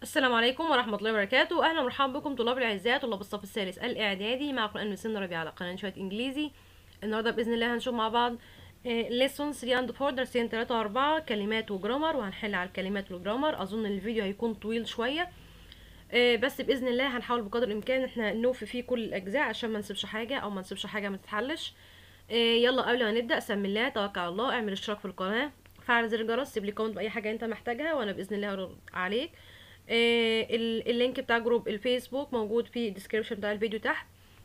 السلام عليكم ورحمة الله وبركاته أهلا ومرحبا بكم طلاب الأعزاء طلاب الصف الثالث الإعدادي معكم أنا سن ربيع على قناة شوية إنجليزي النهاردة بإذن الله هنشوف مع بعض ليسون 3 اند 4 درسين 3 و4 كلمات وجرامر وهنحل على الكلمات والجرامر أظن الفيديو هيكون طويل شوية آه، بس بإذن الله هنحاول بقدر الإمكان إحنا نوفي فيه كل الأجزاء عشان ما نسيبش حاجة أو ما نسيبش حاجة ما تتحلش آه، يلا قبل ما نبدأ سمي الله توكل على الله اعمل اشتراك في القناة فعل زر الجرس سيب لي كومنت بأي حاجة أنت محتاجها وأنا بإذن الله هرد عليك آه، ال- اللينك بتاع جروب الفيسبوك موجود في الديسكريبشن بتاع الفيديو تحت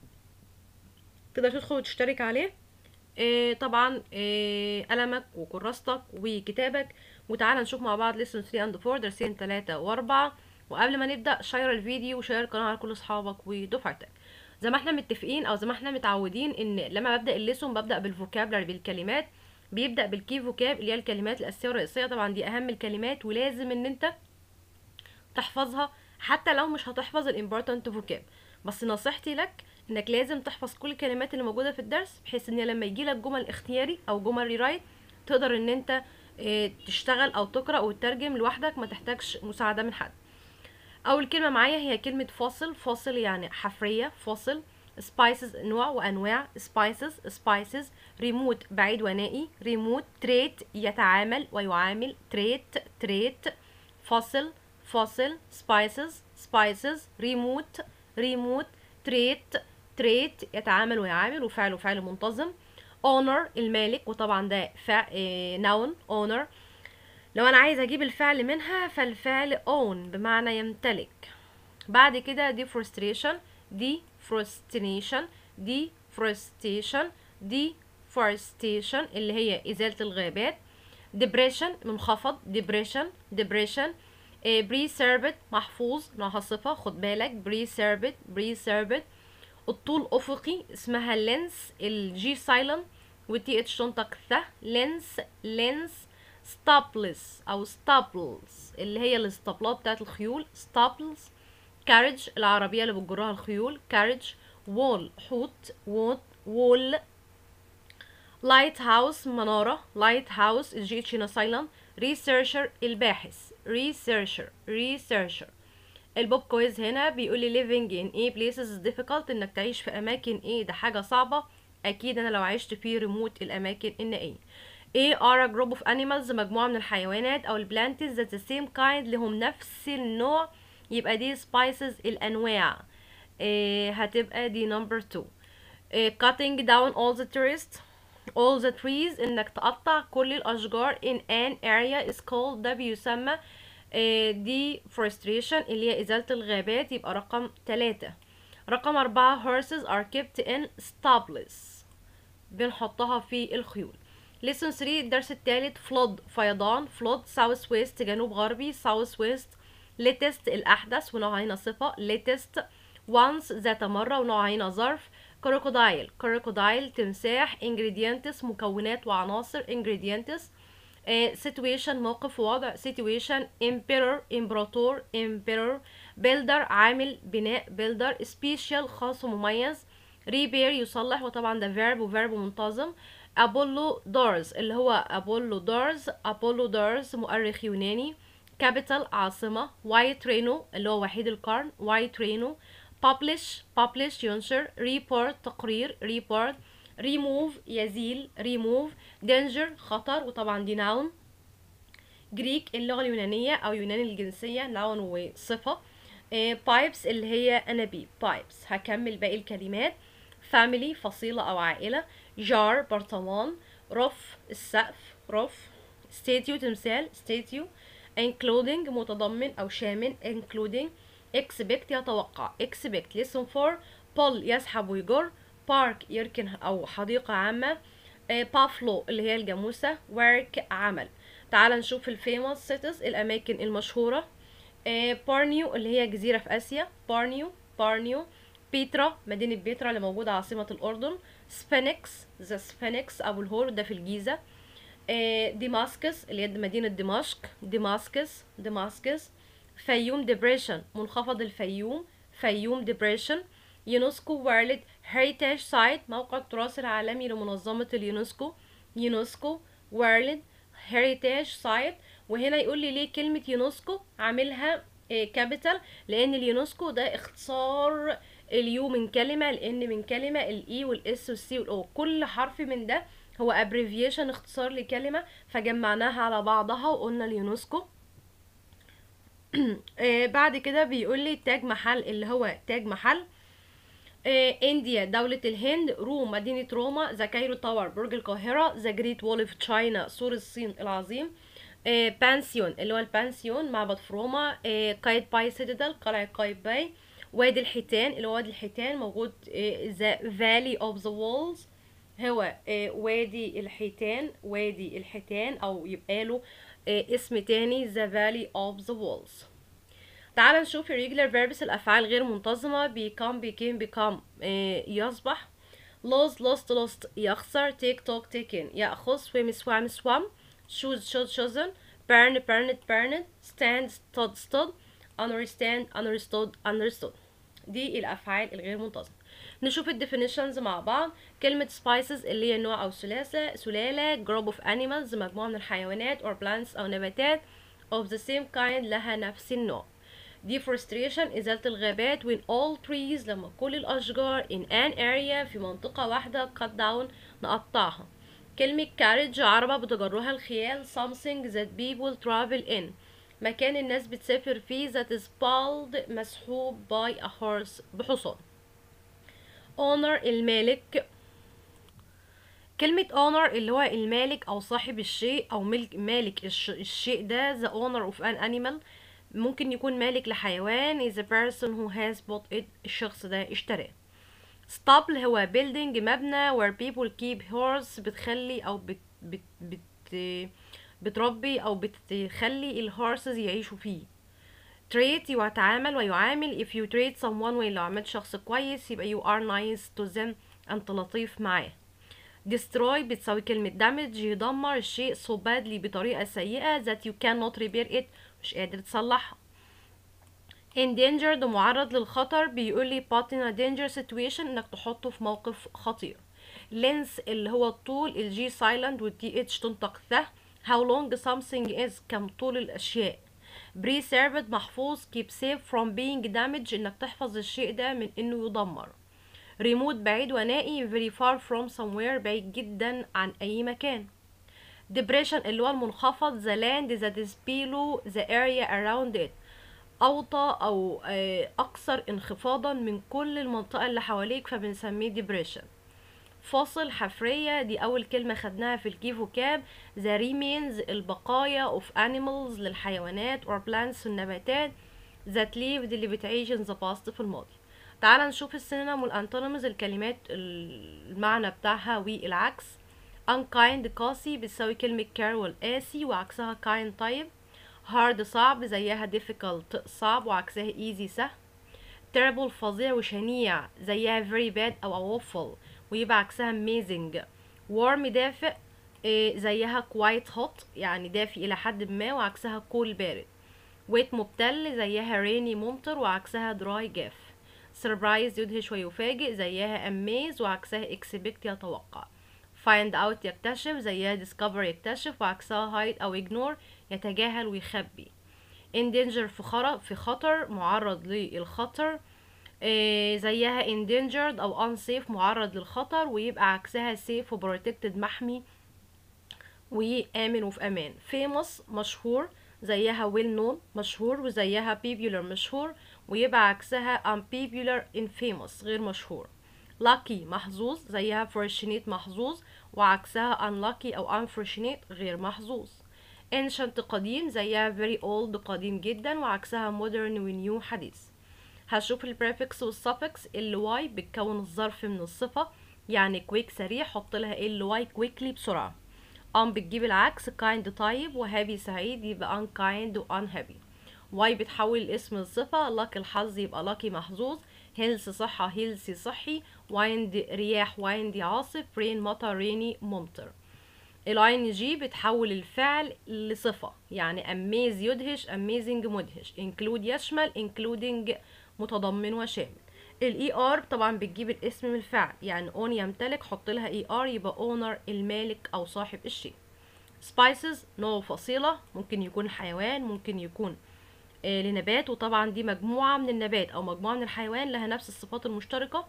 تقدر تدخل وتشترك عليه آه، طبعا آه، قلمك وكراستك وكتابك وتعالى نشوف مع بعض لسن 3 اند 4 درسين 3 و4 وقبل ما نبدا شير الفيديو وشير القناه على كل اصحابك ودفعتك زي ما احنا متفقين او زي ما احنا متعودين ان لما ببدا الليسون ببدا بالفوكابلري بالكلمات بيبدا بالكي فوكاب اللي هي الكلمات الاساسيه والرئيسيه طبعا دي اهم الكلمات ولازم ان انت تحفظها حتى لو مش هتحفظ الامبورتنت فوكاب بس نصيحتي لك انك لازم تحفظ كل الكلمات اللي موجوده في الدرس بحيث ان لما يجي لك جمل اختياري او جمل ريرايت تقدر ان انت آه، تشتغل او تقرا وتترجم لوحدك ما تحتاجش مساعده من حد اول كلمه معايا هي كلمه فاصل فاصل يعني حفريه فاصل سبايسز نوع وانواع سبايسز سبايسز ريموت بعيد ونائي ريموت تريت يتعامل ويعامل تريت تريت فاصل فاصل سبايسز سبايسز ريموت ريموت تريت تريت يتعامل ويعامل وفعل وفعل منتظم اونر المالك وطبعا ده فع... نون اونر لو انا عايزه اجيب الفعل منها فالفعل own بمعنى يمتلك بعد كده deforestation deforestation deforestation deforestation اللي هي ازاله الغابات depression منخفض depression depression preserved محفوظ نوعها صفة خد بالك preserved preserved الطول أفقي اسمها لينس الجي سايلنت والتي اتش تنطق ث لينس لينس ستابلس أو ستابلز اللي هي الاسطبلات بتاعت الخيول ستابلز كارج العربية اللي بتجرها الخيول كارج وول حوت ووت وول لايت هاوس منارة لايت هاوس الجي اتش هنا سايلنت ريسيرشر الباحث ريسيرشر ريسيرشر البوب كويز هنا بيقول لي living in a places is difficult انك تعيش في اماكن ايه ده حاجه صعبه اكيد انا لو عشت في ريموت الاماكن ان ايه ايه are a group of animals مجموعه من الحيوانات او البلانتس that the same kind لهم نفس النوع يبقى دي spices الانواع إيه هتبقى دي number two إيه cutting down all the trees all the trees انك تقطع كل الاشجار in an area is called ده بيسمى deforestation اللي هي ازالة الغابات يبقى رقم تلاتة رقم أربعة horses are kept in stables بنحطها في الخيول lesson 3 الدرس الثالث flood فيضان flood south west جنوب غربي south west latest الأحدث ونوعها هنا صفة latest once ذات مرة ونوعها هنا ظرف crocodile crocodile تمساح ingredients مكونات وعناصر ingredients آه، situation موقف ووضع situation emperor امبراطور emperor builder عامل بناء builder special خاص ومميز repair يصلح وطبعا ده verb وverb منتظم apollo doors اللي هو apollo doors apollo doors مؤرخ يوناني capital عاصمة white rhino اللي هو وحيد القرن white rhino publish publish ينشر report تقرير report remove يزيل remove danger خطر وطبعا دي noun جريك اللغة اليونانية أو يوناني الجنسية noun وصفة آه، pipes اللي هي أنابيب pipes هكمل باقي الكلمات family فصيلة أو عائلة jar برطمان رف السقف رف statue تمثال statue including متضمن أو شامل including expect يتوقع expect lesson 4 pull يسحب ويجر بارك يركن أو حديقة عامة بافلو اللي هي الجاموسة work عمل تعال نشوف الفيموس cities الأماكن المشهورة بارنيو اللي هي جزيرة في آسيا بارنيو بارنيو بيترا مدينة بيترا اللي موجودة عاصمة الأردن سفينكس ذا سفينكس أبو الهول ده في الجيزة آه، ديماسكس اللي هي مدينة دمشق ديماسكس ديماسكس فيوم ديبريشن منخفض الفيوم فيوم ديبريشن يونسكو وورلد هيريتاج سايت موقع التراث العالمي لمنظمة اليونسكو يونسكو وورلد هيريتاج سايت وهنا يقول لي ليه كلمة يونسكو عاملها كابيتال لان اليونسكو ده اختصار اليو من كلمة الان من كلمة الاي والاس والسي والاو كل حرف من ده هو ابريفيشن اختصار لكلمة فجمعناها على بعضها وقلنا اليونسكو آه، بعد كده بيقول لي تاج محل اللي هو تاج محل آه، انديا دولة الهند روم مدينة روما ذا كايرو تاور برج القاهرة ذا جريت وول اوف تشاينا سور الصين العظيم آه، بانسيون اللي هو البانسيون معبد في روما آه، قايد باي سيتادل قلعة قايتباي وادي الحيتان اللي هو وادي الحيتان موجود ذا فالي اوف ذا وولز هو آه، وادي الحيتان وادي الحيتان او يبقى له آه، اسم تاني the valley of the walls تعال نشوف irregular verbs الأفعال غير منتظمة become became become آه، يصبح lose lost lost يخسر take talk taken يأخذ swim swam swam choose chose chosen burn burned burned stand stood stood understand understood understood دي الأفعال الغير منتظمة نشوف الديفينيشنز مع بعض كلمة spices اللي هي نوع أو سلاسة سلالة group of animals مجموعة من الحيوانات or plants أو نباتات of the same kind لها نفس النوع deforestation إزالة الغابات when all trees لما كل الأشجار in an area في منطقة واحدة cut down نقطعها كلمة carriage عربة بتجرها الخيال something that people travel in مكان الناس بتسافر فيه that is pulled مسحوب by a horse بحصان owner المالك كلمة owner اللي هو المالك أو صاحب الشيء أو ملك مالك الش... الشيء ده the owner of an animal ممكن يكون مالك لحيوان is the person who has bought it الشخص ده اشتراه stable هو building مبنى where people keep horse بتخلي أو بت... بت... بت... بتربي أو بتخلي الهورسز يعيشوا فيه treat يتعامل ويعامل if you treat someone when لو عملت شخص كويس يبقى you are nice to them أنت لطيف معاه destroy بتساوي كلمة damage يدمر الشيء so badly بطريقة سيئة that you cannot repair it مش قادر تصلحها endangered معرض للخطر بيقول لي put in a dangerous situation انك تحطه في موقف خطير length اللي هو الطول الجي silent والتي اتش تنطق ثه how long something is كم طول الاشياء preserved محفوظ keep safe from being damaged انك تحفظ الشيء ده من انه يدمر remote بعيد ونائي very far from somewhere بعيد جدا عن اي مكان depression اللي هو المنخفض the land that is below the area around it أوطى أو آه، أكثر انخفاضا من كل المنطقة اللي حواليك فبنسميه depression فاصل حفرية دي أول كلمة خدناها في الكي فوكاب the remains البقايا of animals للحيوانات or plants النباتات that lived اللي بتعيش in the past في الماضي تعال نشوف السينونيم والانتونيمز الكلمات المعنى بتاعها والعكس unkind قاسي بتساوي كلمة careful قاسي وعكسها kind طيب hard صعب زيها difficult صعب وعكسها easy سهل terrible فظيع وشنيع زيها very bad أو awful ويبقى عكسها amazing warm دافئ إيه، زيها quite hot يعني دافي إلى حد ما وعكسها cool بارد wet مبتل زيها rainy ممطر وعكسها dry جاف surprise يدهش ويفاجئ زيها amaze وعكسها expect يتوقع find out يكتشف زيها discover يكتشف وعكسها hide أو ignore يتجاهل ويخبي in danger في خطر في خطر معرض للخطر آه، زيها endangered أو unsafe معرض للخطر ويبقى عكسها safe و protected محمي وآمن وفي أمان famous مشهور زيها well known مشهور وزيها popular مشهور ويبقى عكسها unpopular infamous غير مشهور lucky محظوظ زيها fortunate محظوظ وعكسها unlucky أو unfortunate غير محظوظ ancient قديم زيها very old قديم جدا وعكسها modern و new حديث هشوف البريفكس والسفكس ال y بتكون الظرف من الصفة يعني quick سريع حط لها ال y quickly بسرعة on بتجيب العكس kind طيب وهابي سعيد يبقى unkind و unhappy y بتحول الاسم لصفة luck الحظ يبقى lucky محظوظ health صحة healthy صحي wind رياح wind عاصف rain مطر rainy ممطر الاي جي بتحول الفعل لصفة يعني amaze يدهش amazing مدهش include يشمل including متضمن وشامل الاي ار طبعا بتجيب الاسم من الفعل يعني اون يمتلك حط لها اي ار يبقى اونر المالك او صاحب الشيء spices نوع فصيلة ممكن يكون حيوان ممكن يكون آه، لنبات وطبعا دي مجموعة من النبات أو مجموعة من الحيوان لها نفس الصفات المشتركة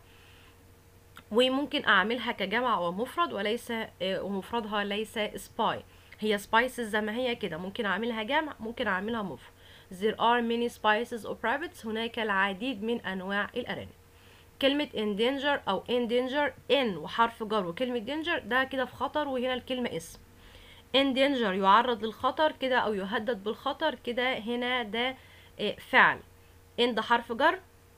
وممكن أعملها كجمع ومفرد وليس آه، ومفردها ليس سباي هي spices زي ما هي كده ممكن أعملها جمع ممكن أعملها مفرد There are many spices of rabbits هناك العديد من أنواع الأرانب كلمة endanger أو endanger in وحرف جر وكلمة danger ده كده في خطر وهنا الكلمة اسم in danger يعرض للخطر كده أو يهدد بالخطر كده هنا ده آه، فعل in ده حرف جر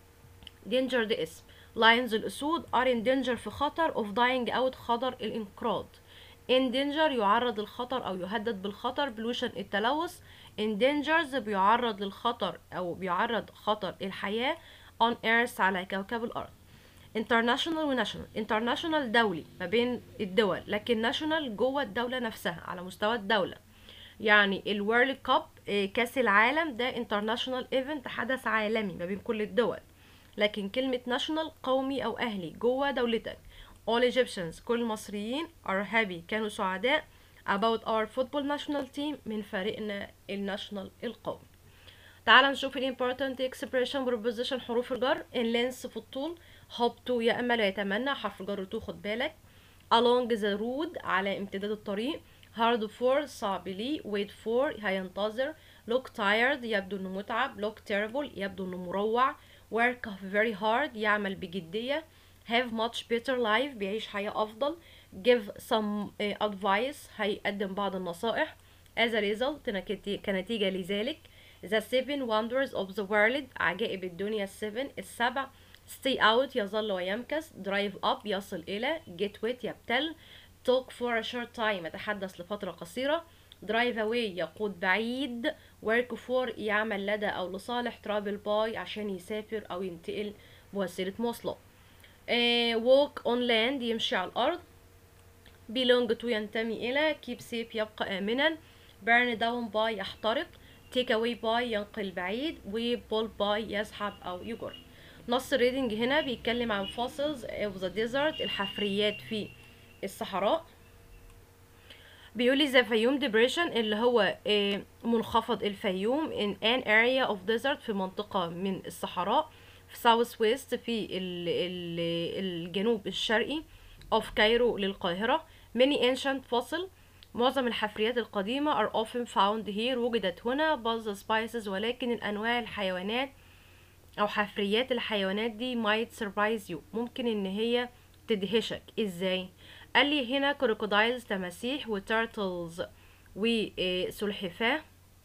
danger ده اسم lions الأسود are in danger في خطر of dying out خطر الانقراض in danger يعرض للخطر أو يهدد بالخطر pollution التلوث endangers بيعرض للخطر أو بيعرض خطر الحياة on earth على كوكب الأرض international و national international دولي ما بين الدول لكن national جوه الدولة نفسها على مستوى الدولة يعني الورلد كاب كأس العالم ده international event حدث عالمي ما بين كل الدول لكن كلمة national قومي أو أهلي جوه دولتك all Egyptians كل المصريين are happy كانوا سعداء about our football national team من فريقنا الناشونال القومي تعال نشوف ال important expression preposition حروف الجر in length في الطول hope to يأمل ويتمنى حرف الجر to خد بالك along the road على امتداد الطريق hard for صعب لي wait for هينتظر look tired يبدو انه متعب look terrible يبدو انه مروع work very hard يعمل بجدية have much better life بيعيش حياة أفضل give some uh, advice هيقدم بعض النصائح as a result نكتي- كنتيجة لذلك the seven wonders of the world عجائب الدنيا السبن السبع stay out يظل ويمكث drive up يصل إلى get wet يبتل talk for a short time يتحدث لفترة قصيرة drive away يقود بعيد work for يعمل لدى أو لصالح travel by عشان يسافر أو ينتقل بوسيلة مواصلات آه، walk on land يمشي على الأرض belong to ينتمي إلى keep safe يبقى آمنا burn down by يحترق take away by ينقل بعيد و pull by يسحب أو يجر نص الريدنج هنا بيتكلم عن fossils of the desert الحفريات في الصحراء بيقول لي the فيوم depression اللي هو آه، منخفض الفيوم in an area of desert في منطقة من الصحراء في south west في ال ال الجنوب الشرقي of كايرو للقاهرة many ancient fossil معظم الحفريات القديمة are often found here وجدت هنا بعض the spices ولكن الأنواع الحيوانات أو حفريات الحيوانات دي might surprise you ممكن إن هي تدهشك إزاي قال لي هنا crocodiles تماسيح وتيرتلز وسلحفاة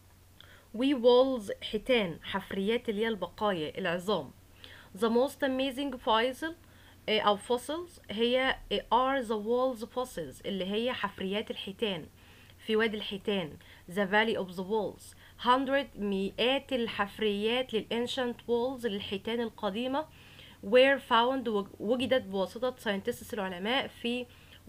وولز حيتان حفريات اللي هي البقايا العظام the most amazing fossil آه، أو fossils هي آه، are the walls fossils اللي هي حفريات الحيتان في وادي الحيتان the valley of the walls hundred مئات الحفريات للancient walls للحيتان القديمة were found وج- وجدت بواسطة scientists العلماء في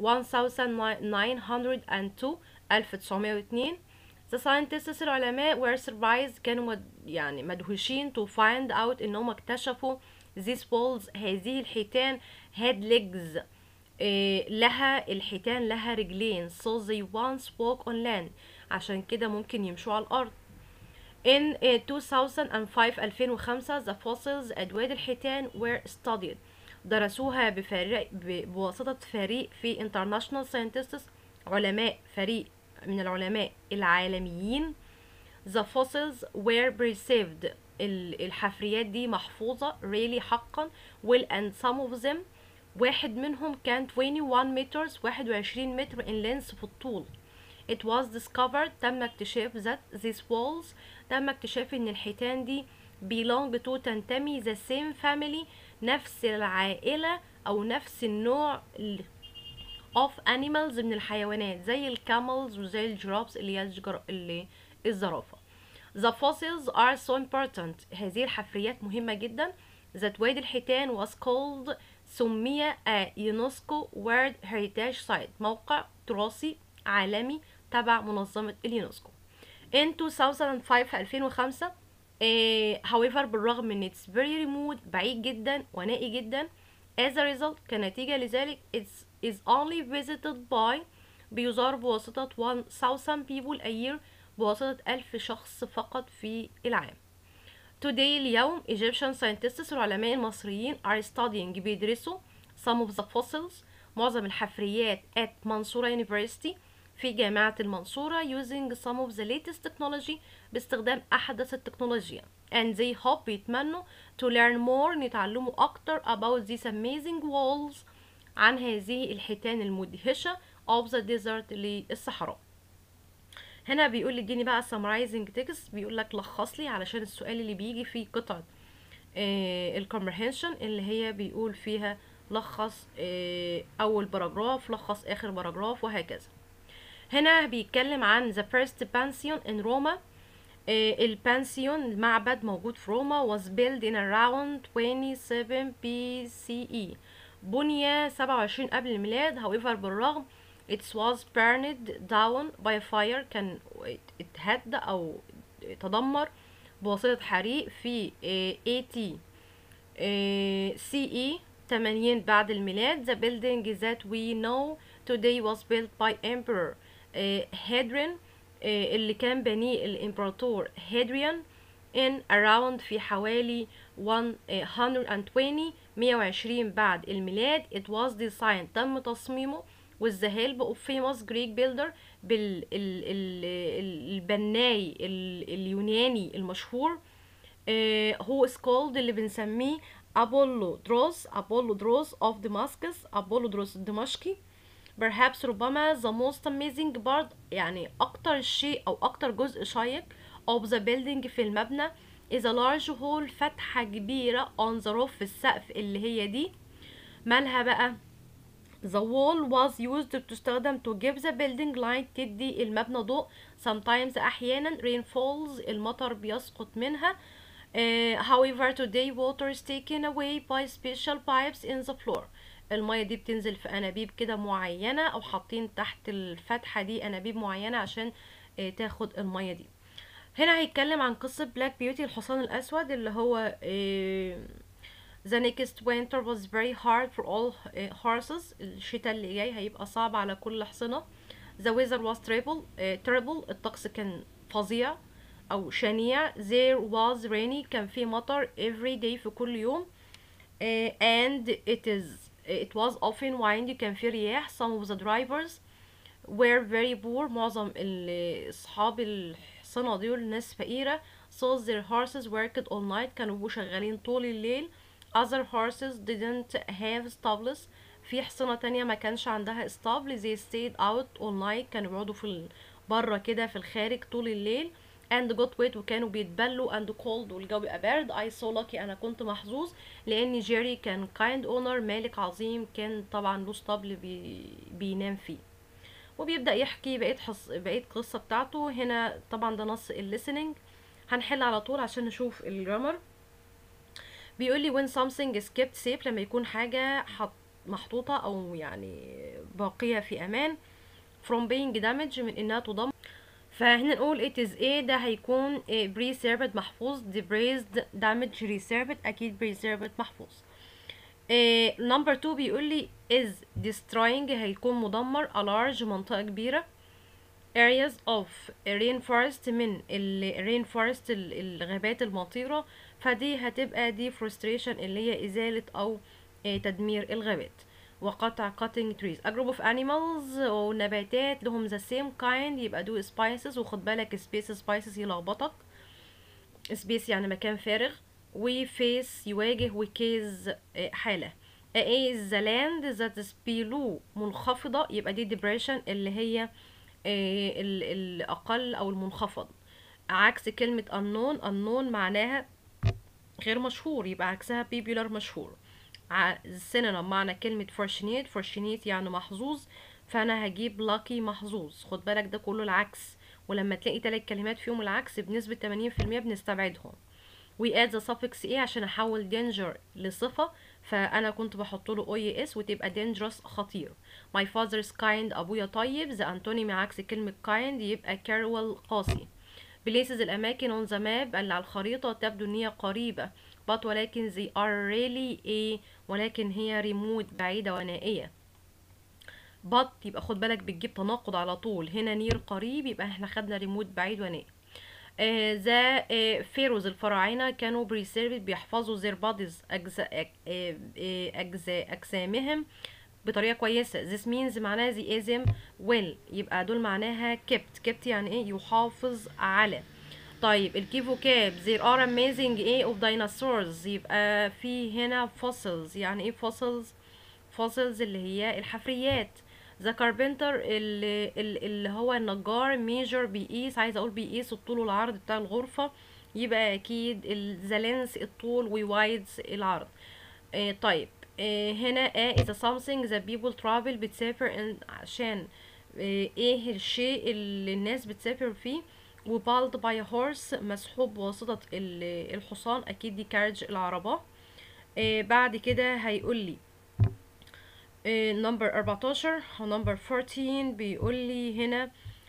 1902 1902 The scientists العلماء were surprised كانوا مد يعني مدهوشين to find out انهم اكتشفوا these walls هذه الحيتان had legs إيه لها الحيتان لها رجلين so they once walk on land عشان كده ممكن يمشوا على الأرض In uh, 2005 2005 the fossils أدوات الحيتان were studied درسوها بفريق ب- بواسطة فريق في international scientists علماء فريق من العلماء العالميين the fossils were preserved ال- الحفريات دي محفوظة really حقا well and some of them واحد منهم كان 21 meters 21 متر in length في الطول It was discovered تم اكتشاف that these walls تم اكتشاف ان الحيتان دي belong to تنتمي the same family نفس العائلة او نفس النوع ال- of animals من الحيوانات زي الكاملز وزي الجرافز اللي هي الجر... اللي الزرافة The fossils are so important هذه الحفريات مهمة جدا that وادي الحيتان was called سمي a UNESCO World Heritage Site موقع تراثي عالمي تبع منظمة اليونسكو in 2005 2005 eh, however بالرغم من it's very remote بعيد جدا ونائي جدا as a result كنتيجة لذلك it's is only visited by بيزار بواسطة 1000 people a year بواسطة ألف شخص فقط في العام today اليوم Egyptian scientists العلماء المصريين are studying بيدرسوا some of the fossils معظم الحفريات at منصورة University في جامعة المنصورة using some of the latest technology باستخدام أحدث التكنولوجيا and they hope يتمنوا to learn more يتعلموا أكتر about these amazing walls عن هذه الحيتان المدهشة of the desert للصحراء هنا بيقول لي اديني بقى summarizing text بيقول لك لخص لي علشان السؤال اللي بيجي في قطعة آه الكومبريهنشن اللي هي بيقول فيها لخص آه اول باراجراف لخص اخر باراجراف وهكذا هنا بيتكلم عن the first pantheon in Roma آه البانسيون المعبد موجود في روما was built in around 27 BCE بني 27 قبل الميلاد however بالرغم it was burned down by fire كان اتهد او تدمر بواسطة حريق في آه 80 آه CE 80 بعد الميلاد the building that we know today was built by emperor آه Hadrian آه اللي كان بنيه الامبراطور هادريان in around في حوالي 120 120 بعد الميلاد it was designed تم تصميمه with the help of famous Greek builder بال ال ال البناي ال اليوناني المشهور هو uh, is called اللي بنسميه أبولو دروس أبولو دروس of Damascus أبولو دروس الدمشقي perhaps ربما the most amazing part يعني أكتر شيء أو أكتر جزء شيق of the building في المبنى is a large hole فتحة كبيرة on the roof في السقف اللي هي دي مالها بقى The wall was used تستخدم to give the building light تدي المبنى ضوء sometimes أحيانا rain falls المطر بيسقط منها uh, however today water is taken away by special pipes in the floor المية دي بتنزل في أنابيب كده معينة أو حاطين تحت الفتحة دي أنابيب معينة عشان uh, تاخد المية دي هنا هيتكلم عن قصة بلاك بيوتي الحصان الأسود اللي هو uh, The next winter was very hard for all uh, horses الشتاء اللي جاي هيبقى صعب على كل حصنة The weather was terrible uh, terrible الطقس كان فظيع أو شنيع There was rainy كان في مطر every day في كل يوم uh, and it is it was often windy كان في رياح some of the drivers were very poor معظم أصحاب الحصنة دول ناس فقيرة so their horses worked all night كانوا شغالين طول الليل other horses didn't have stables في حصنة تانية ما كانش عندها اسطبل they stayed out all night كانوا بيقعدوا في بره كده في الخارج طول الليل and got wet وكانوا بيتبلوا and cold والجو بيبقى بارد I so lucky أنا كنت محظوظ لأن جيري كان kind owner مالك عظيم كان طبعا له اسطبل بي بينام فيه وبيبدأ يحكي بقية حص... بقية قصة بتاعته هنا طبعا ده نص الليسننج هنحل على طول عشان نشوف الجرامر بيقول لي when something is kept safe لما يكون حاجة حط محطوطة أو يعني باقية في أمان from being damaged من إنها تضم فهنا نقول it is a ده هيكون preserved محفوظ debraced damage reserved أكيد preserved محفوظ uh, number two بيقول لي is destroying هيكون مدمر a large منطقة كبيرة areas of rainforest من ال rainforest الغابات المطيرة فدي هتبقى دي frustration اللي هي إزالة أو تدمير الغابات وقطع cutting trees a group of animals ونباتات لهم the same kind يبقى do spices وخد بالك space spices يلخبطك space يعني مكان فارغ وفيس يواجه وكيز حالة A is the land that is below منخفضة يبقى دي depression اللي هي الأقل أو المنخفض عكس كلمة unknown unknown معناها غير مشهور يبقى عكسها popular مشهور synonym معنى كلمة fortunate fortunate يعني محظوظ فأنا هجيب lucky محظوظ خد بالك ده كله العكس ولما تلاقي تلات كلمات فيهم العكس بنسبة 80% بنستبعدهم we add the suffix a عشان احول danger لصفة فانا كنت بحط له او اس وتبقى dangerous خطير my father is kind ابويا طيب the antonymy عكس كلمة kind يبقى carol قاسي places الاماكن on the map اللي على الخريطة تبدو ان هي قريبة but ولكن they are really a ولكن هي remote بعيدة ونائية but يبقى خد بالك بتجيب تناقض على طول هنا نير قريب يبقى احنا خدنا remote بعيد ونائي ذا فيروز الفراعنة كانوا بريسيرفد بيحفظوا their bodies أجزاء آه، آه، أجزاء أجسامهم بطريقة كويسة this means معناها the ism will يبقى دول معناها kept kept يعني ايه يحافظ على طيب الكي فوكاب there are amazing ايه of dinosaurs يبقى في هنا fossils يعني ايه fossils fossils اللي هي الحفريات ذا كاربنتر اللي, اللي هو النجار ميجر بيقيس عايزه اقول بيقيس الطول والعرض بتاع الغرفه يبقى اكيد ذا لينس الطول ووايدز العرض آه طيب آه هنا آه is something that people travel بتسافر in- عشان آه ايه الشيء اللي الناس بتسافر فيه وبالد باي هورس مسحوب بواسطة ال- الحصان اكيد دي كارج العربة آه بعد كده هيقول لي نمبر 14 او نمبر 14 بيقول لي هنا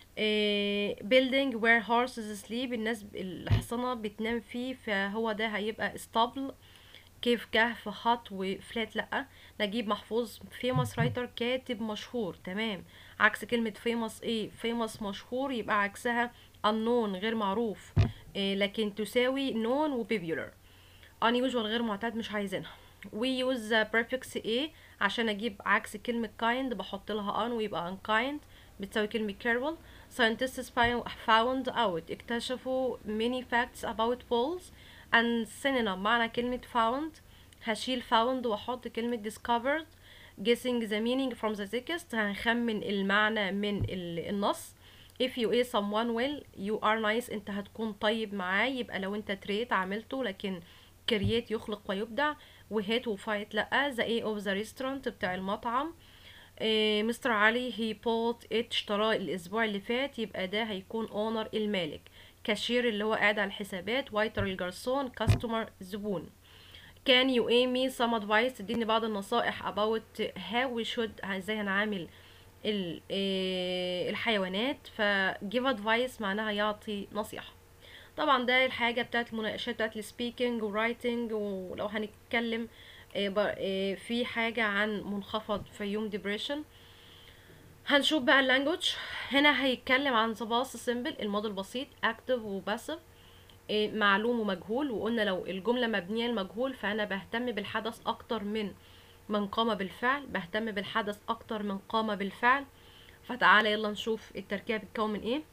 آه، building where horses sleep الناس ب- الحصانة بتنام فيه فهو ده هيبقى اسطبل كيف كهف خط وفلات لأ نجيب محفوظ فيموس رايتر كاتب مشهور تمام عكس كلمة فيموس ايه فيموس مشهور يبقى عكسها unknown غير معروف إيه لكن تساوي known و popular unusual غير معتاد مش عايزينها we use the prefix a عشان اجيب عكس كلمة kind بحط لها on ويبقى unkind بتساوي كلمة careful scientists found- found out اكتشفوا many facts about polls and synonym معنى كلمة found هشيل found واحط كلمة discovered guessing the meaning from the text هنخمن المعنى من ال- النص if you is someone well you are nice انت هتكون طيب معاه يبقى لو انت تريت عملته لكن كرييت يخلق ويبدع وهيت وفايت لا ذا ايه اوف ذا ريستورانت بتاع المطعم إيه مستر علي هي بوت اشتراه الاسبوع اللي فات يبقى ده هيكون اونر المالك كاشير اللي هو قاعد على الحسابات وايتر الجرسون كاستمر زبون can you aim me some advice تديني بعض النصائح about how we should ازاي هنعامل ال- إيه الحيوانات ف give advice معناها يعطي نصيحة طبعا ده الحاجة بتاعت المناقشات بتاعت السبيكينج ورايتنج ولو هنتكلم إيه ب- إيه في حاجة عن منخفض في يوم ديبريشن هنشوف بقى اللانجوج هنا هيتكلم عن the past simple الماضي البسيط active وباسف إيه معلوم ومجهول وقلنا لو الجملة مبنية لمجهول فأنا بهتم بالحدث أكتر من من قام بالفعل بهتم بالحدث أكتر من قام بالفعل فتعالى يلا نشوف التركيبة بتتكون من ايه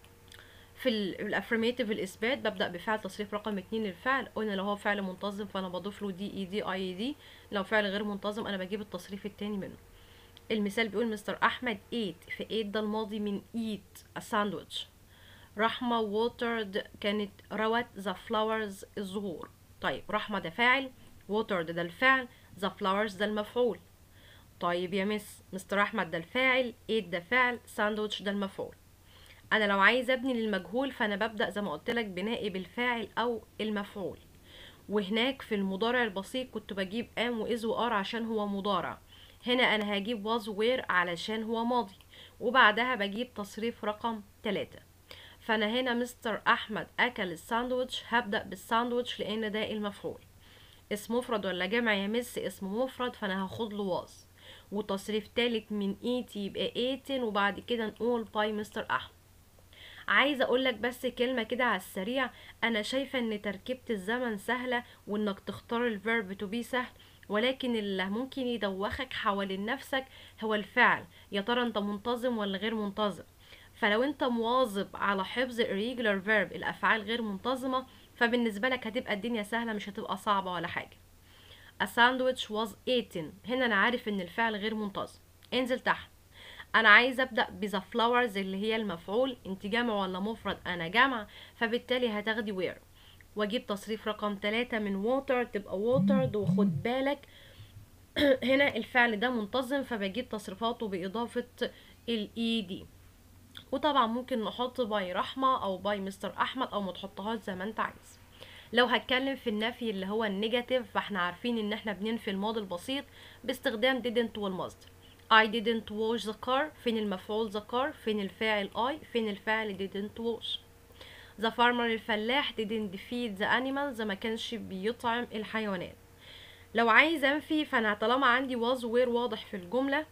في الافرميتيف الاثبات ببدا بفعل تصريف رقم اتنين للفعل قلنا لو هو فعل منتظم فانا بضيف له دي اي دي اي دي لو فعل غير منتظم انا بجيب التصريف التاني منه المثال بيقول مستر احمد ايت في ايت ده الماضي من ايت ساندويتش رحمة ووترد كانت روت ذا فلاورز الزهور طيب رحمة ده فاعل ووترد ده الفعل ذا فلاورز ده المفعول طيب يا مس مستر احمد ده الفاعل ايت ده فعل ساندويتش ده المفعول انا لو عايز ابني للمجهول فانا ببدا زي ما قلت لك بنائي بالفاعل او المفعول وهناك في المضارع البسيط كنت بجيب ام واز وار عشان هو مضارع هنا انا هجيب was where علشان هو ماضي وبعدها بجيب تصريف رقم 3 فانا هنا مستر احمد اكل الساندوتش هبدا بالساندوتش لان ده المفعول اسم مفرد ولا جمع يا مس اسم مفرد فانا هاخد له was وتصريف تالت من ايتي يبقى ايتن وبعد كده نقول باي مستر احمد عايزه اقول لك بس كلمه كده على السريع انا شايفه ان تركيبه الزمن سهله وانك تختار الفيرب تو بي سهل ولكن اللي ممكن يدوخك حوالين نفسك هو الفعل يا ترى انت منتظم ولا غير منتظم فلو انت مواظب على حفظ irregular verb الافعال غير منتظمه فبالنسبه لك هتبقى الدنيا سهله مش هتبقى صعبه ولا حاجه A sandwich was eaten هنا انا عارف ان الفعل غير منتظم انزل تحت انا عايز ابدا بذا فلاورز اللي هي المفعول انت جمع ولا مفرد انا جمع فبالتالي هتاخدي وير واجيب تصريف رقم 3 من water تبقى watered وخد بالك هنا الفعل ده منتظم فبجيب تصريفاته باضافه الاي دي وطبعا ممكن نحط باي رحمه او باي مستر احمد او ما تحطهاش زي ما انت عايز لو هتكلم في النفي اللي هو النيجاتيف فاحنا عارفين ان احنا بننفي الماضي البسيط باستخدام didn't والمصدر I didn't wash the car فين المفعول the car فين الفاعل I فين الفاعل didn't wash the farmer الفلاح didn't feed the animals ما كانش بيطعم الحيوانات لو عايز انفي فانا طالما عندي was where واضح في الجملة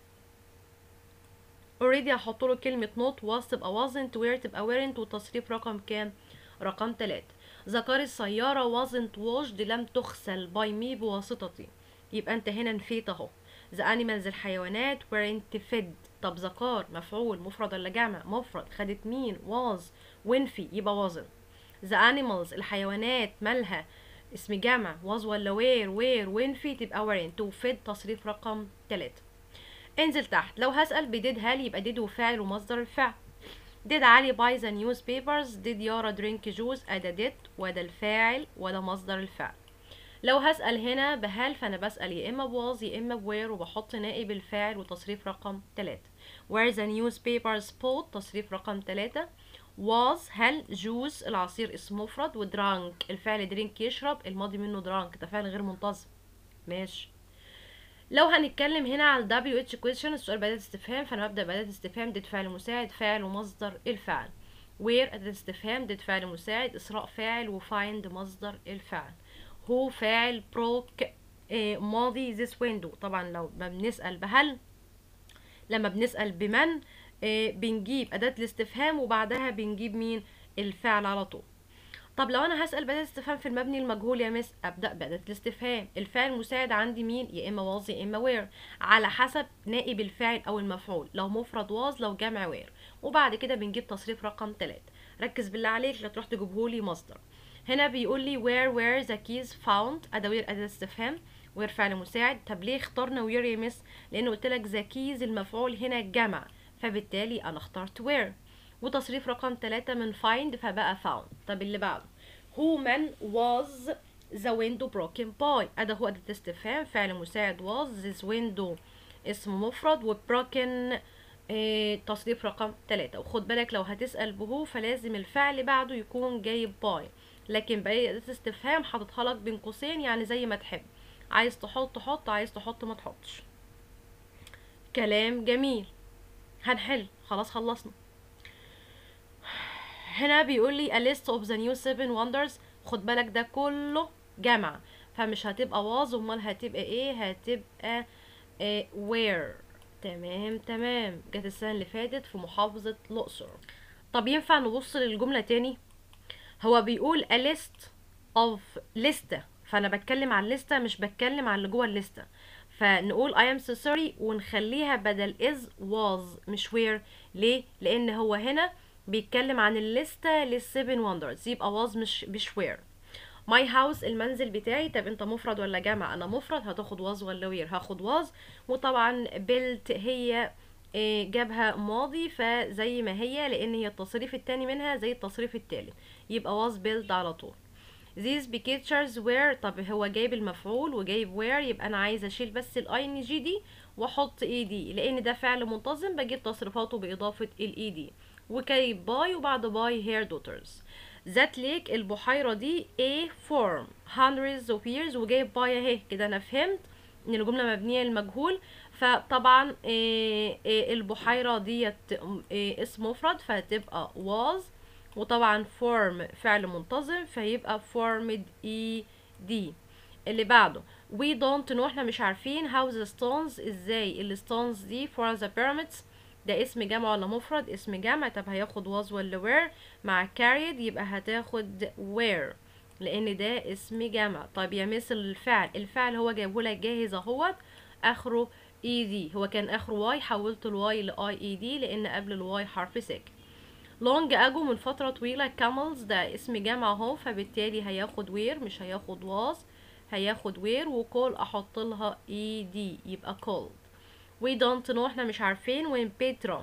already هحط له كلمة not was تبقى wasn't where تبقى weren't والتصريف رقم كام رقم تلاتة ذكر السيارة wasn't washed لم تغسل by me بواسطتي يبقى انت هنا نفيت اهو the animals الحيوانات weren't fed طب ذكر مفعول مفرد ولا جمع مفرد خدت مين was وينفي يبقى wasn't the animals الحيوانات مالها اسم جمع was ولا where where وينفي تبقى weren't وفيد تصريف رقم تلاتة انزل تحت لو هسأل بديد هل يبقى ديد وفاعل ومصدر الفعل did علي buy the newspapers did يارا drink juice أدا did وده الفاعل وده مصدر الفعل لو هسأل هنا بهل فأنا بسأل يا إما بواز يا إما بوير وبحط نائب الفاعل وتصريف رقم تلاتة where the newspapers bought تصريف رقم تلاتة was هل جوز العصير اسم مفرد ودرانك الفعل درينك يشرب الماضي منه درانك ده فعل غير منتظم ماشي لو هنتكلم هنا على ال WH question السؤال بأداة استفهام فأنا ببدأ بأداة استفهام ديد فعل مساعد فاعل ومصدر الفعل where أداة استفهام ديد فعل مساعد إسراء فاعل وفايند مصدر الفعل هو فاعل بروك آه، ماضي this window طبعا لو ما بنسأل بهل لما بنسأل بمن آه، بنجيب أداة الاستفهام وبعدها بنجيب مين الفعل على طول طب لو انا هسأل بأداة استفهام في المبني المجهول يا مس ابدأ بأداة الاستفهام الفاعل المساعد عندي مين يا اما واز يا اما وير على حسب نائب الفاعل او المفعول لو مفرد واز لو جمع وير وبعد كده بنجيب تصريف رقم 3 ركز بالله عليك لا تروح تجيبهولي مصدر هنا بيقول لي where where the keys found ادوير أداة استفهام وير فعل مساعد طب ليه اخترنا وير يا مس لان قلت لك the keys المفعول هنا جمع فبالتالي انا اخترت where وتصريف رقم 3 من find فبقى found طب اللي بعده who man was the window broken by أدا هو أداة استفهام فعل مساعد was this window اسم مفرد و broken آه تصريف رقم 3 وخد بالك لو هتسأل بهو فلازم الفعل بعده يكون جايب by لكن باقي أداة استفهام حاططها لك بين قوسين يعني زي ما تحب عايز تحط حط عايز تحط ما تحطش كلام جميل هنحل خلاص خلصنا هنا بيقول لي a list of the new seven wonders خد بالك ده كله جمع فمش هتبقى was امال هتبقى ايه هتبقى إيه where تمام تمام جت السنة اللي فاتت في محافظة الأقصر طب ينفع نبص للجملة تاني هو بيقول a list of لستة فأنا بتكلم عن لستة مش بتكلم عن اللي جوه الليستة فنقول I am so sorry ونخليها بدل is was مش where ليه؟ لأن هو هنا بيتكلم عن الليستة للسيفن وندرز يبقى was مش مش where my house المنزل بتاعي طب انت مفرد ولا جمع انا مفرد هتاخد was ولا where هاخد was وطبعا built هي إيه، جابها ماضي فزي ما هي لان هي التصريف التاني منها زي التصريف التالت يبقى was built على طول these pictures were طب هو جايب المفعول وجايب where يبقى انا عايزه اشيل بس الاي ان جي دي واحط اي دي لان ده فعل منتظم بجيب تصريفاته باضافه الاي دي وكايب باي وبعد باي هير دوترز ذات ليك البحيرة دي a form hundreds of years وجايب باي اهي كده انا فهمت ان الجملة مبنية للمجهول فطبعا إيه إيه البحيرة ديت إيه اسم مفرد فهتبقى was وطبعا form فعل منتظم فيبقى formed e d اللي بعده we don't know احنا مش عارفين how the stones ازاي ال stones دي for the pyramids ده اسم جمع ولا مفرد اسم جمع طب هياخد was ولا were مع carried يبقى هتاخد were لان ده اسم جمع طيب يا مثل الفعل الفعل هو جايبه لك جاهز اهوت اخره اي دي هو كان اخره واي حولت الواي لاي اي دي لان قبل الواي حرف ساكن لونج اجو من فترة طويلة كاملز ده اسم جمع اهو فبالتالي هياخد وير مش هياخد واز هياخد وير وكول احط لها اي دي يبقى called we don't know احنا مش عارفين وين بيترا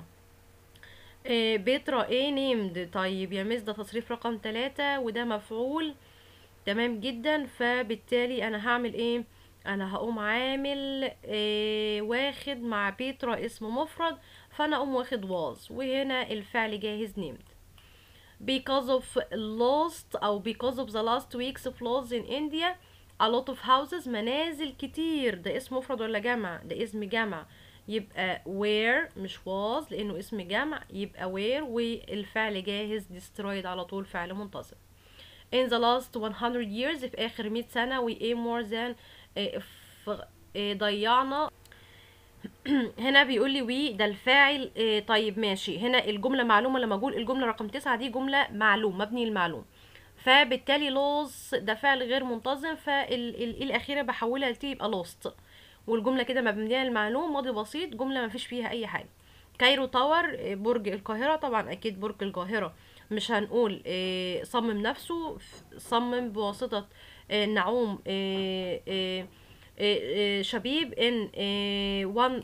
آه بيترا ايه نيمد طيب يا مس ده تصريف رقم تلاتة وده مفعول تمام جدا فبالتالي انا هعمل ايه انا هقوم عامل آه واخد مع بيترا اسم مفرد فانا اقوم واخد was وهنا الفعل جاهز named because of lost او because of the last weeks floods in India a lot of houses منازل كتير ده اسم مفرد ولا جمع ده اسم جمع يبقى where مش was لانه اسم جمع يبقى where والفعل جاهز destroyed على طول فعل منتظم in the last 100 years في اخر 100 سنة we aim more than آه، ف- آه، ضيعنا هنا بيقول لي وي ده الفاعل آه، طيب ماشي هنا الجملة معلومة لما اقول الجملة رقم تسعة دي جملة معلوم مبني المعلوم فبالتالي لوس ده فعل غير منتظم فالأخيرة بحولها لتي يبقى لوست والجملة كده مبنية المعلوم ماضي بسيط جملة ما فيش فيها أي حاجة كايرو تاور برج القاهرة طبعا أكيد برج القاهرة مش هنقول إيه، صمم نفسه صمم بواسطة إيه، نعوم إيه، إيه، إيه، إيه، شبيب in إيه،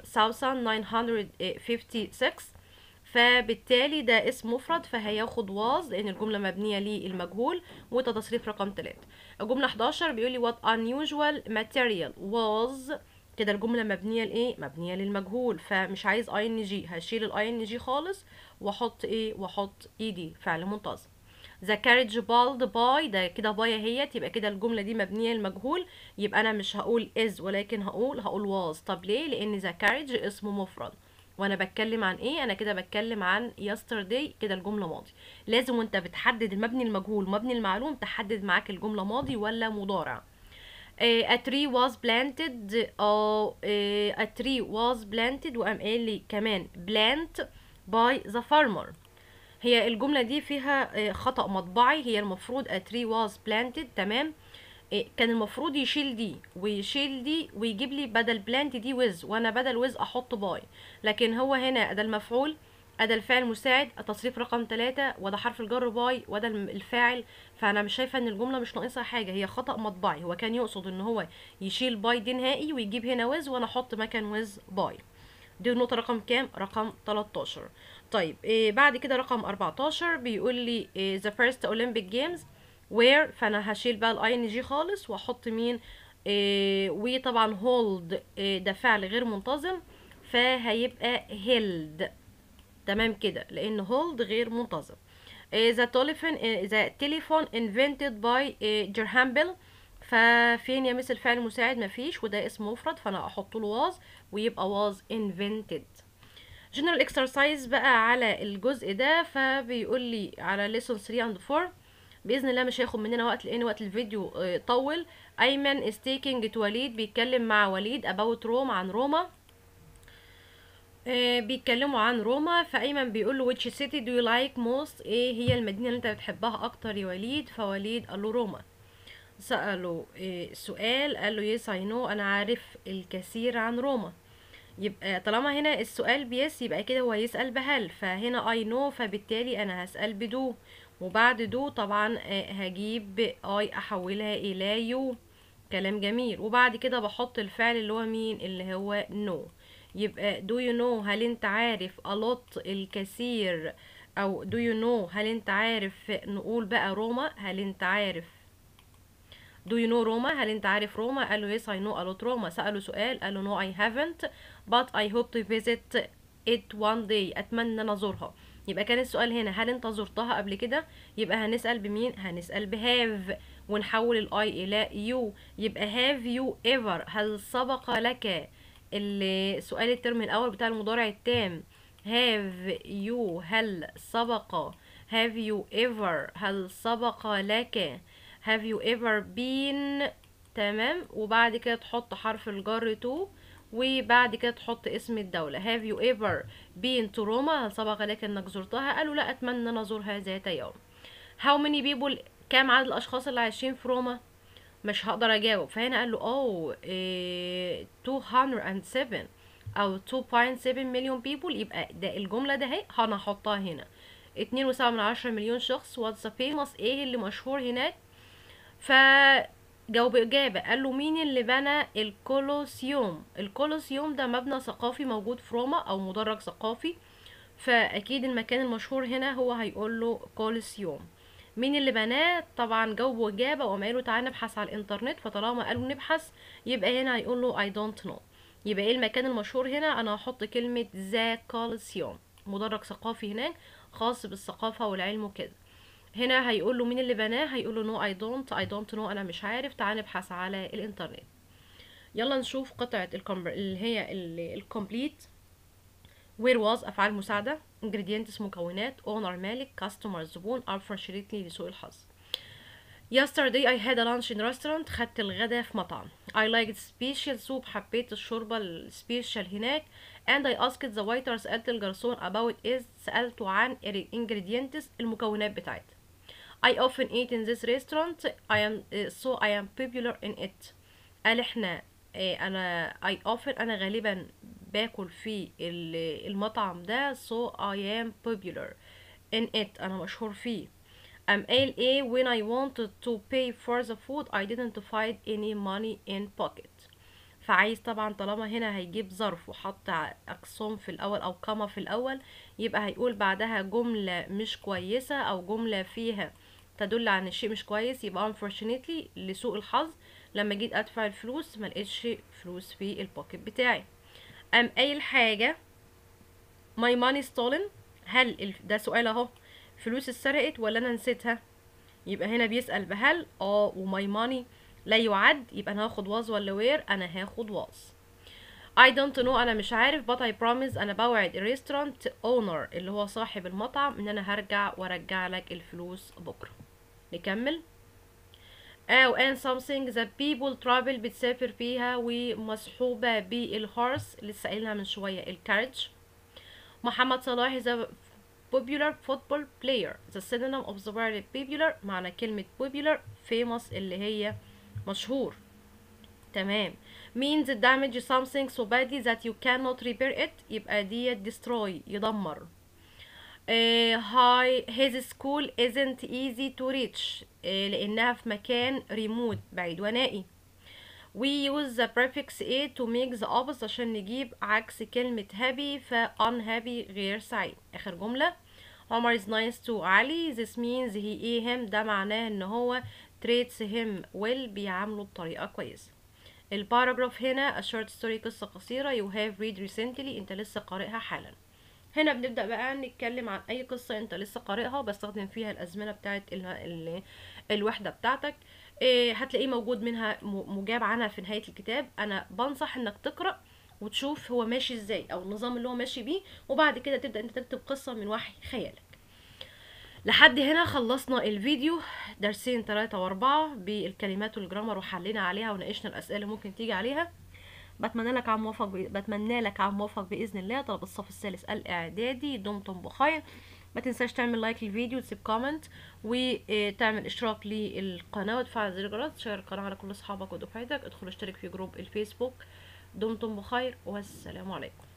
1956 فبالتالي ده اسم مفرد فهياخد was لان الجمله مبنيه للمجهول وده تصريف رقم 3 الجمله 11 بيقول لي what unusual material was كده الجمله مبنيه لايه مبنيه للمجهول فمش عايز اي ان جي هشيل الاي ان جي خالص واحط ايه واحط اي دي فعل منتظم ذا كاريج بالد باي ده كده باي اهيت يبقى كده الجمله دي مبنيه للمجهول يبقى انا مش هقول از ولكن هقول هقول was طب ليه لان ذا كاريج اسم مفرد وانا بتكلم عن ايه انا كده بتكلم عن yesterday كده الجمله ماضي لازم وانت بتحدد المبني المجهول مبني المعلوم تحدد معاك الجمله ماضي ولا مضارع uh, a tree was planted أو uh, a tree was planted وقام قايل لي كمان plant by the farmer هي الجملة دي فيها آه، خطأ مطبعي هي المفروض a tree was planted تمام آه، كان المفروض يشيل دي ويشيل دي ويجيب لي بدل plant دي with وانا بدل with احط باي لكن هو هنا ده المفعول أدا الفعل المساعد التصريف رقم ثلاثة وده حرف الجر باي وده الم- الفاعل فأنا مش شايفة إن الجملة مش ناقصها حاجة هي خطأ مطبعي هو كان يقصد إن هو يشيل باي دي نهائي ويجيب هنا ويز وأنا أحط مكان ويز باي دي النقطة رقم كام؟ رقم 13 طيب إيه بعد كده رقم 14 بيقول لي إيه the first Olympic Games where فأنا هشيل بقى الاي ان جي خالص وأحط مين إيه وطبعا hold إيه ده فعل غير منتظم فهيبقى held تمام كده لان هولد غير منتظم ذا تليفون ذا تليفون invented by جرهام بيل ففين يا مس الفعل المساعد مفيش وده اسم مفرد فانا احط له was ويبقى was invented general exercise بقى على الجزء ده فبيقول لي على lesson 3 and 4 باذن الله مش هياخد مننا وقت لان وقت الفيديو آه، طول ايمن is taking to وليد بيتكلم مع وليد about روما عن روما آه، بيتكلموا عن روما فايمن بيقول له which city do you like most ايه هي المدينه اللي انت بتحبها اكتر يا وليد فوليد قال له روما سأله إيه سؤال قال له yes I know انا عارف الكثير عن روما يبقى طالما هنا السؤال بيس يبقى كده هو يسأل بهل فهنا I know فبالتالي انا هسأل بدو وبعد دو طبعا آه، هجيب I احولها الى يو كلام جميل وبعد كده بحط الفعل اللي هو مين اللي هو no يبقى do you know هل انت عارف a lot الكثير او do you know هل انت عارف نقول بقى روما هل انت عارف do you know روما هل انت عارف روما قال له yes I know a lot روما سأله سؤال قال له no I haven't but I hope to visit it one day اتمنى ان انا ازورها يبقى كان السؤال هنا هل انت زرتها قبل كده يبقى هنسأل بمين هنسأل بهاف ونحول الاي الى يو يبقى have you ever هل سبق لك السؤال الترم الاول بتاع المضارع التام have you هل سبق have you ever هل سبق لك have you ever been تمام وبعد كده تحط حرف الجر to وبعد كده تحط اسم الدولة have you ever been to روما هل سبق لك انك زرتها قالوا لا اتمنى ان انا ازورها ذات يوم how many people كام عدد الاشخاص اللي عايشين في روما مش هقدر اجاوب فهنا قال له اوه إيه 207 او 2.7 مليون بيبول يبقى ده الجمله ده اهي انا هحطها هنا 2.7 من عشرة مليون شخص واتس فيموس ايه اللي مشهور هناك فجاوب اجابه قال له مين اللي بنى الكولوسيوم الكولوسيوم ده مبنى ثقافي موجود في روما او مدرج ثقافي فاكيد المكان المشهور هنا هو هيقول له كولوسيوم مين اللي بناه طبعا جاوبوا اجابه وقام قالوا تعالى نبحث على الانترنت فطالما قالوا نبحث يبقى هنا هيقول له I don't know يبقى ايه المكان المشهور هنا انا هحط كلمه ذا كولوسيوم مدرج ثقافي هناك خاص بالثقافه والعلم وكده هنا هيقول له مين اللي بناه هيقول له نو اي دونت اي دونت نو انا مش عارف تعال نبحث على الانترنت يلا نشوف قطعه الكمبر اللي هي الكومبليت where was افعال مساعده ingredients مكونات owner مالك customer زبون are fortunately لسوء الحظ yesterday I had a lunch in restaurant خدت الغدا في مطعم I liked special soup حبيت الشوربة السبيشال هناك and I asked the waiter سألت الجرسون about is سألته عن ingredients المكونات بتاعتها I often eat in this restaurant I am uh, so I am popular in it قال احنا آه، انا I often انا غالبا باكل في ال- المطعم ده so I am popular in it انا مشهور فيه I'm قايل ايه when I wanted to pay for the food I didn't find any money in pocket فعايز طبعا طالما هنا هيجيب ظرف وحط أقسام في الأول أو قامة في الأول يبقى هيقول بعدها جملة مش كويسة أو جملة فيها تدل عن الشيء مش كويس يبقى unfortunately لسوء الحظ لما جيت أدفع الفلوس ما لقيتش فلوس في البوكيت بتاعي قام قايل حاجة my money stolen هل ال- ده سؤال اهو فلوس اتسرقت ولا انا نسيتها يبقى هنا بيسأل بهل اه وماي ماني لا يعد يبقى انا هاخد واز ولا وير انا هاخد واز I don't know انا مش عارف but I promise انا بوعد الريستورانت اونر اللي هو صاحب المطعم ان انا هرجع وارجع لك الفلوس بكره نكمل او and something that people travel بتسافر فيها ومصحوبة بالهورس لسه قايلها من شوية الكارج محمد صلاح is a popular football player the synonym of the word popular معنى كلمة popular famous اللي هي مشهور تمام means damage something so badly that you cannot repair it يبقى ديت destroy يدمر آه، high his school isn't easy to reach آه، لأنها في مكان remote بعيد ونائي we use the prefix a to make the opposite عشان نجيب عكس كلمة happy ف unhappy غير سعيد آخر جملة عمر is nice to علي this means he a him ده معناه ان هو treats him well بيعامله بطريقة كويسة الباراجراف هنا a short story قصة قصيرة you have read recently انت لسه قارئها حالا هنا بنبدأ بقى نتكلم عن أي قصة أنت لسه قارئها وبستخدم فيها الأزمنة بتاعت ال... ال... الوحدة بتاعتك إيه هتلاقيه موجود منها م- مجاب عنها في نهاية الكتاب أنا بنصح إنك تقرأ وتشوف هو ماشي ازاي أو النظام اللي هو ماشي بيه وبعد كده تبدأ أنت تكتب قصة من وحي خيالك لحد هنا خلصنا الفيديو درسين تلاتة وأربعة بالكلمات والجرامر وحلينا عليها وناقشنا الأسئلة اللي ممكن تيجي عليها بتمنى لك عام موفق ب... بتمنى لك عام موفق باذن الله طلب الصف الثالث الاعدادي دمتم بخير ما تنساش تعمل لايك للفيديو وتسيب كومنت وتعمل اشتراك للقناه وتفعل زر الجرس تشير القناه على كل اصحابك ودفعتك ادخل اشترك في جروب الفيسبوك دمتم بخير والسلام عليكم